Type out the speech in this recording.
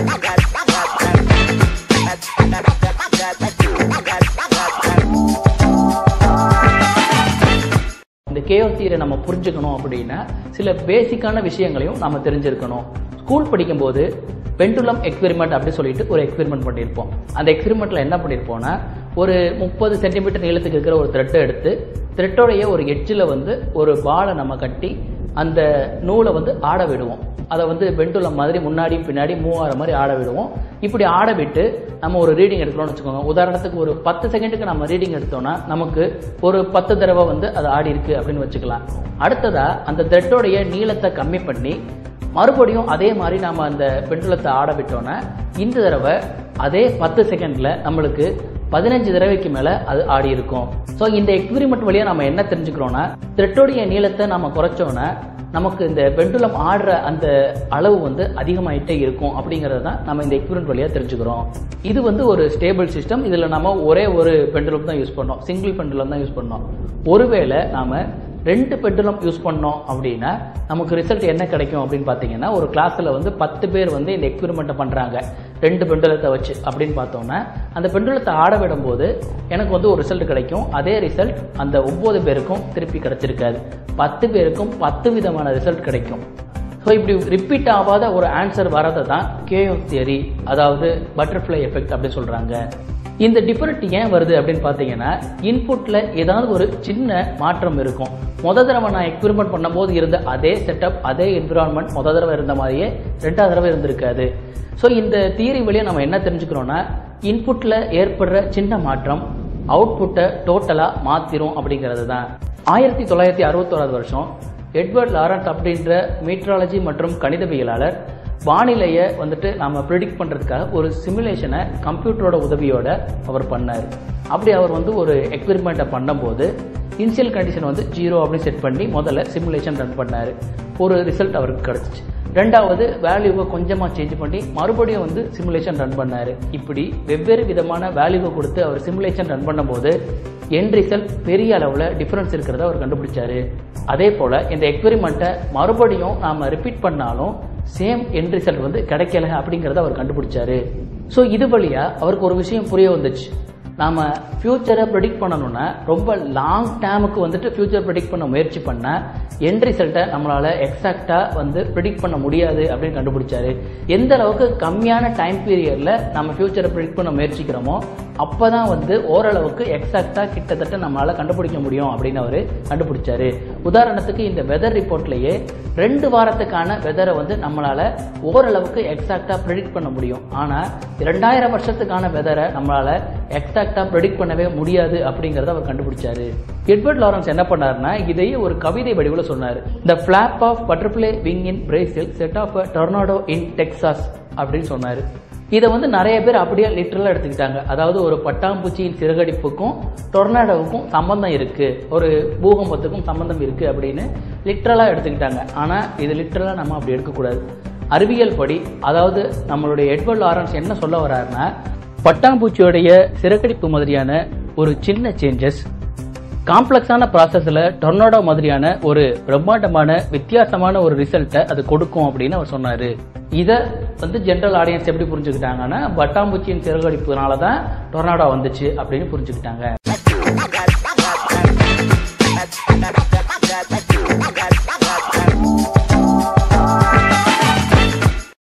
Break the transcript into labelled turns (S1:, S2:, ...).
S1: இந்த கேஓ தியரை நம்ம புரிஞ்சுக்கணும் அப்படின்னா சில பேசிக்கான விஷயங்களையும் நம்ம தெரிஞ்சிருக்கணும் ஸ்கூல் படிக்கும்போது பெண்டுலம் எக்ஸ்பெரிமெண்ட் அப்படி சொல்லிட்டு ஒரு எக்ஸ்பெரிமெண்ட் பண்ணியிருப்போம் அந்த எக்ஸ்பெரிமெண்ட்ல என்ன பண்ணியிருப்போம்னா ஒரு முப்பது சென்டிமீட்டர் நீளத்துக்கு இருக்கிற ஒரு த்ரெட்டை எடுத்து த்ரெட்டோடைய ஒரு எட்ஜில் வந்து ஒரு பாலை நம்ம கட்டி அந்த நூலை வந்து ஆட விடுவோம் அதை வந்து பெண்டுலம் மாதிரி முன்னாடி பின்னாடி மூவ் ஆகிற மாதிரி ஆட விடுவோம் இப்படி ஆட விட்டு நம்ம ஒரு ரீடிங் எடுக்கிறோம்னு வச்சுக்கோங்க உதாரணத்துக்கு ஒரு பத்து செகண்டுக்கு நம்ம ரீடிங் எடுத்தோம்னா நமக்கு ஒரு பத்து தடவை வந்து அது ஆடி இருக்கு அப்படின்னு வச்சுக்கலாம் அடுத்ததா அந்த த்ரெட்டோடைய நீளத்தை கம்மி பண்ணி மறுபடியும் அதே மாதிரி நாம அந்த பெண்டுலத்தை ஆட விட்டோம்னா இந்த தடவை அதே பத்து செகண்ட்ல நம்மளுக்கு பதினஞ்சு தடவைக்கு மேல அது ஆடி இருக்கும் ஸோ இந்த எக்ஸ்பெரிமெண்ட் வழியா நம்ம என்ன தெரிஞ்சுக்கிறோம்னா த்ரெட்டோடைய நீளத்தை நம்ம குறைச்சோம்னா நமக்கு இந்த பெண்டுலம் ஆடுற அந்த அளவு வந்து அதிகமாயிட்டே இருக்கும் அப்படிங்கறது தான் நம்ம இந்த எக்ஸ்பெரிமெண்ட் வழியா தெரிஞ்சுக்கிறோம் இது வந்து ஒரு ஸ்டேபிள் சிஸ்டம் இதுல நம்ம ஒரே ஒரு பெண்டுலம் தான் யூஸ் பண்ணோம் சிங்கிள் பெண்டுலம் தான் யூஸ் பண்ணோம் ஒருவேளை நாம ரெண்டு பெண்டுலம் யூஸ் பண்ணோம் அப்படின்னா நமக்கு ரிசல்ட் என்ன கிடைக்கும் அப்படின்னு பார்த்தீங்கன்னா ஒரு கிளாஸில் வந்து பத்து பேர் வந்து இந்த எக்ஸ்பெரிமெண்ட்டை பண்ணுறாங்க ரெண்டு பெண்டுலத்தை வச்சு அப்படின்னு பார்த்தோம்னா அந்த பெண்டுலத்தை ஆட விடும்போது எனக்கு வந்து ஒரு ரிசல்ட் கிடைக்கும் அதே ரிசல்ட் அந்த ஒன்பது பேருக்கும் திருப்பி கிடைச்சிருக்காது பத்து பேருக்கும் பத்து விதமான ரிசல்ட் கிடைக்கும் ஸோ இப்படி ரிப்பீட் ஆகாத ஒரு ஆன்சர் வரதை தான் கேஓ தியரி அதாவது பட்டர்ஃப்ளை எஃபெக்ட் அப்படி சொல்கிறாங்க இந்த டிஃபரெண்ட் ஏன் வருது அப்படின்னு பார்த்தீங்கன்னா இன்புட்ல ஏதாவது ஒரு சின்ன மாற்றம் இருக்கும் முத தடவை நான் எக்ஸ்பெரிமெண்ட் பண்ணும்போது இருந்த அதே செட்டப் அதே என்விரான்மெண்ட் முத தடவை இருந்த மாதிரியே ரெண்டாவது தடவை இருந்திருக்காது ஸோ இந்த தியரி வழியா நம்ம என்ன தெரிஞ்சுக்கிறோம்னா இன்புட்ல ஏற்படுற சின்ன மாற்றம் அவுட்புட்டை டோட்டலாக மாத்திரும் அப்படிங்கிறது தான் ஆயிரத்தி தொள்ளாயிரத்தி அறுபத்தோராது வருஷம் எட்வர்ட் லாரன்ஸ் அப்படின்ற மீட்ராலஜி மற்றும் கணிதவியலாளர் வானிலையை வந்துட்டு நாம ப்ரிடிக்ட் பண்ணுறதுக்காக ஒரு சிமுலேஷனை கம்ப்யூட்டரோட உதவியோட அவர் பண்ணார் அப்படி அவர் வந்து ஒரு எக்ஸ்பெரிமெண்ட்டை பண்ணும்போது இனிஷியல் கண்டிஷன் வந்து ஜீரோ அப்படின்னு செட் பண்ணி முதல்ல சிமுலேஷன் ரன் பண்ணார் ஒரு ரிசல்ட் அவருக்கு கிடச்சிச்சு ரெண்டாவது வேல்யூவை கொஞ்சமாக சேஞ்ச் பண்ணி மறுபடியும் வந்து சிமுலேஷன் ரன் பண்ணார் இப்படி வெவ்வேறு விதமான வேல்யூவை கொடுத்து அவர் சிமுலேஷன் ரன் பண்ணும்போது என் ரிசல்ட் பெரிய அளவில் டிஃப்ரென்ஸ் இருக்கிறத அவர் கண்டுபிடிச்சாரு அதே போல் இந்த எக்ஸ்பெரிமெண்ட்டை மறுபடியும் நாம் ரிப்பீட் பண்ணாலும் சேம் என் ரிசல்ட் வந்து கிடைக்கல அப்படிங்கிறத அவர் கண்டுபிடிச்சாரு ஸோ இது வழியா அவருக்கு ஒரு விஷயம் புரிய வந்துச்சு நாம ஃபியூச்சரை ப்ரெடிக்ட் பண்ணணும்னா ரொம்ப லாங் டேமுக்கு வந்துட்டு ஃபியூச்சர் ப்ரெடிக்ட் பண்ண முயற்சி பண்ண என் ரிசல்ட்டை நம்மளால எக்ஸாக்டா வந்து ப்ரெடிக்ட் பண்ண முடியாது அப்படின்னு கண்டுபிடிச்சாரு எந்த அளவுக்கு கம்மியான டைம் பீரியட்ல நம்ம ஃபியூச்சரை ப்ரெடிக்ட் பண்ண முயற்சிக்கிறோமோ அப்பதான் வந்து ஓரளவுக்கு எக்ஸாக்டா கிட்டத்தட்ட நம்மளால கண்டுபிடிக்க முடியும் அப்படின்னு அவரு கண்டுபிடிச்சாரு உதாரணத்துக்கு இந்த வெதர் ரிப்போர்ட்லயே ரெண்டு வாரத்துக்கான வெதரை வந்து நம்மளால ஓரளவுக்கு எக்ஸாக்டா ப்ரெடிக்ட் பண்ண முடியும் ஆனா ரெண்டாயிரம் வருஷத்துக்கான வெதரை நம்மளால எக்ஸாக்டா ப்ரெடிக்ட் பண்ணவே முடியாது அப்படிங்கறத அவர் கண்டுபிடிச்சாரு எட்வர்ட் லாரன்ஸ் என்ன பண்ணாருன்னா இதையே ஒரு கவிதை வடிவில் சொன்னாரு the flap of butterfly wing in Brazil set off a tornado in Texas அப்படின்னு சொன்னாரு இதை வந்து நிறைய பேர் அப்படியே லிட்டரலாக எடுத்துக்கிட்டாங்க அதாவது ஒரு பட்டாம்பூச்சியின் சிறகடிப்புக்கும் டொர்னாடோவுக்கும் சம்பந்தம் இருக்கு ஒரு பூகம்பத்துக்கும் சம்பந்தம் இருக்கு அப்படின்னு லிட்டரலாக எடுத்துக்கிட்டாங்க ஆனால் இது லிட்டரலாக நம்ம அப்படி எடுக்கக்கூடாது அறிவியல் படி அதாவது நம்மளுடைய எட்வர்ட் லாரன்ஸ் என்ன சொல்ல வர்றாருன்னா பட்டாம்பூச்சியோடைய சிறகடிப்பு மாதிரியான ஒரு சின்ன சேஞ்சஸ் காம்ப்ளெக்ஸான ப்ராசஸில் டொர்னாடோ மாதிரியான ஒரு பிரம்மாண்டமான வித்தியாசமான ஒரு ரிசல்ட்டை அது கொடுக்கும் அப்படின்னு அவர் சொன்னார் இதை வந்து ஜென்ரல் ஆடியன்ஸ் எப்படி புரிஞ்சுக்கிட்டாங்கன்னா பட்டாம்பூச்சியின் சிறகடிப்புனால தான் டொர்னாடோ வந்துச்சு அப்படின்னு புரிஞ்சுக்கிட்டாங்க